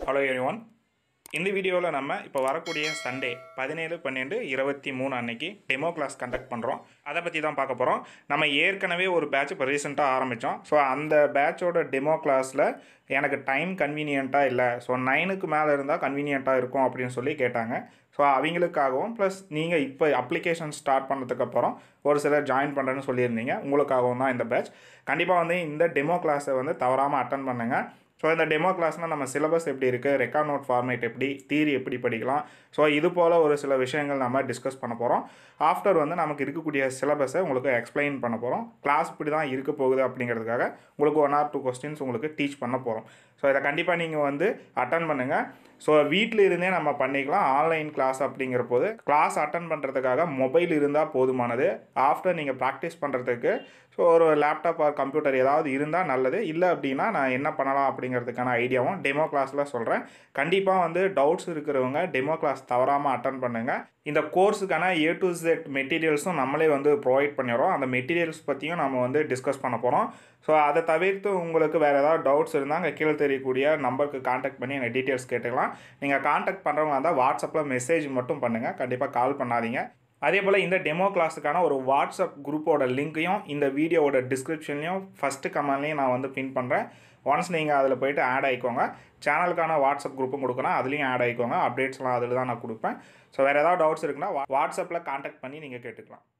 hello everyone இந்த வீடியோவில் நம்ம இப்போ வரக்கூடிய சண்டே பதினேழு பன்னெண்டு இருபத்தி மூணு அன்னைக்கு டெமோ கிளாஸ் கண்டக்ட் பண்ணுறோம் அதை பற்றி தான் பார்க்க போகிறோம் நம்ம ஏற்கனவே ஒரு பேட்ச் இப்போ ரீசெண்டாக ஆரம்பித்தோம் ஸோ அந்த பேட்சோட டெமோ கிளாஸில் எனக்கு டைம் கன்வீனியண்ட்டாக இல்லை ஸோ நைனுக்கு மேலே இருந்தால் கன்வீனியண்ட்டாக இருக்கும் அப்படின்னு சொல்லி கேட்டாங்க ஸோ அவங்களுக்காகவும் ப்ளஸ் நீங்கள் இப்போ அப்ளிகேஷன் ஸ்டார்ட் பண்ணதுக்கப்புறம் ஒரு சிலர் ஜாயின் பண்ணுறேன்னு சொல்லியிருந்தீங்க உங்களுக்காகவும் தான் இந்த பேட்ச் கண்டிப்பாக வந்து இந்த டெமோ கிளாஸை வந்து தவறாமல் அட்டன் பண்ணுங்கள் ஸோ இந்த டெமோ கிளாஸ்னால் நம்ம சிலபஸ் எப்படி இருக்குது ரெக்கார்ட் நோட் ஃபார்மேட் எப்படி தீரி எப்படி படிக்கலாம் ஸோ இது போல் ஒரு சில விஷயங்கள் நம்ம டிஸ்கஸ் பண்ண போகிறோம் ஆஃப்டர் வந்து நமக்கு இருக்கக்கூடிய சிலபஸை உங்களுக்கு எக்ஸ்பிளைன் பண்ண போகிறோம் கிளாஸ் இப்படி தான் இருக்க போகுது அப்படிங்கிறதுக்காக உங்களுக்கு ஒன் ஆர் டூ கொஸ்டின்ஸ் உங்களுக்கு டீச் பண்ண போகிறோம் ஸோ இதை கண்டிப்பாக நீங்கள் வந்து அட்டன் பண்ணுங்கள் ஸோ வீட்டில் இருந்தே நம்ம பண்ணிக்கலாம் ஆன்லைன் கிளாஸ் அப்படிங்கிற போது கிளாஸ் அட்டன் பண்ணுறதுக்காக மொபைல் இருந்தால் போதுமானது ஆஃப்டர் நீங்கள் ப்ராக்டிஸ் பண்ணுறதுக்கு ஸோ ஒரு லேப்டாப் ஆர் கம்ப்யூட்டர் ஏதாவது இருந்தால் நல்லது இல்லை அப்படின்னா நான் என்ன பண்ணலாம் அப்படிங்கிறதுக்கான ஐடியாவும் டெமோ கிளாஸில் சொல்கிறேன் கண்டிப்பாக வந்து டவுட்ஸ் இருக்கிறவங்க டெமோ கிளாஸ் தவறாமல் அட்டன் பண்ணுங்கள் இந்த கோர்ஸுக்கான ஏ டு செட் மெட்டீரியல்ஸும் நம்மளே வந்து ப்ரொவைட் பண்ணிடுறோம் அந்த மெட்டீரியல்ஸ் பற்றியும் நம்ம வந்து டிஸ்கஸ் பண்ண போகிறோம் ஸோ அதை தவிர்த்து உங்களுக்கு வேறு ஏதாவது டவுட்ஸ் இருந்தால் அங்கே கீழே தெரியக்கூடிய நம்பருக்கு காண்டாக்ட் பண்ணி எனக்கு டீட்டெயில்ஸ் கேட்டுக்கலாம் நீங்கள் காண்டாக்ட் பண்ணுறவங்க இருந்தால் வாட்ஸ்அப்பில் மெசேஜ் மட்டும் பண்ணுங்கள் கண்டிப்பாக கால் பண்ணாதீங்க அதே போல் இந்த டெமோ கிளாஸுக்கான ஒரு வாட்ஸ்அப் குரூப்போட லிங்க்கையும் இந்த வீடியோவோட டிஸ்கிரிப்ஷன்லையும் ஃபஸ்ட்டு கமெண்ட்லேயும் நான் வந்து பின் பண்ணுறேன் ஒன்ஸ் நீங்கள் அதில் போயிட்டு ஆட் ஆகிக்கோங்க சேனலுக்கான வாட்ஸ்அப் குரூப்பும் கொடுக்குறேன் அதுலேயும் ஆட் ஆகிக்கோங்க அப்டேட்ஸ்லாம் அதில் தான் நான் கொடுப்பேன் ஸோ வேறு ஏதாவது டவுட்ஸ் இருக்குன்னா வாட்ஸ்அப்பில் காண்டாக்ட் பண்ணி நீங்கள் கேட்டுக்கலாம்